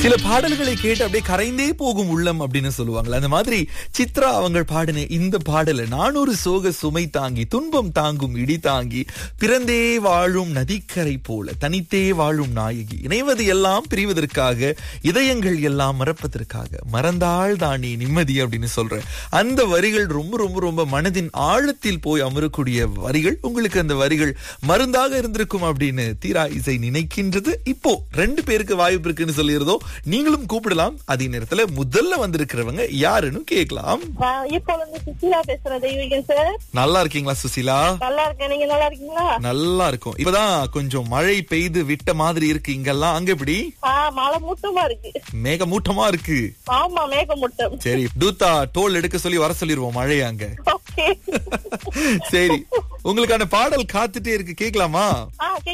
சில பாடல்களை கேட்டு அப்படியே கரைந்தே போகும் உள்ளம் அப்படின்னு சொல்லுவாங்கல்ல அந்த மாதிரி சித்ரா அவங்க பாடின இந்த பாடல நானூறு சோக சுமை தாங்கி துன்பம் தாங்கும் இடி தாங்கி பிறந்தே வாழும் நதிக்கரை போல தனித்தே வாழும் நாயகி இணைவது எல்லாம் பிரிவதற்காக இதயங்கள் எல்லாம் மறப்பதற்காக மறந்தாள் தானே நிம்மதி அப்படின்னு சொல்றேன் அந்த வரிகள் ரொம்ப ரொம்ப ரொம்ப மனதின் ஆழத்தில் போய் அமரக்கூடிய வரிகள் உங்களுக்கு அந்த வரிகள் மருந்தாக இருந்திருக்கும் அப்படின்னு தீரா இசை நினைக்கின்றது இப்போ ரெண்டு பேருக்கு வாய்ப்பு இருக்குன்னு சொல்லியிருந்தோம் நீங்களும் கூப்பிடலாம் அதே நேரத்துல முதல்ல வந்திருக்கிறவங்க யாருன்னு கேட்கலாம் நான் இப்போ வந்து சுசிலா பேசுறேன் தெய்வீகன் சார் நல்லா இருக்கீங்களா சுசிலா நல்லா இருக்கேன் நீங்க நல்லா இருக்கீங்களா நல்லா இருக்கும் இப்பதான் கொஞ்சம் மழை பெய்து விட்ட மாதிரி இருக்கு இங்கெல்லாம் அங்க எப்படி ஆ மழை மூட்டமா இருக்கு மேகமூட்டமா இருக்கு ஆமா மேகமூட்டம் சரி தூத்தா டோல் எடுக்க சொல்லி வர சொல்லிருவோம் மழையை அங்க ஓகே சரி உங்களுக்கான பாடல் காத்துட்டே இருக்கு கேட்கலாமா ஆ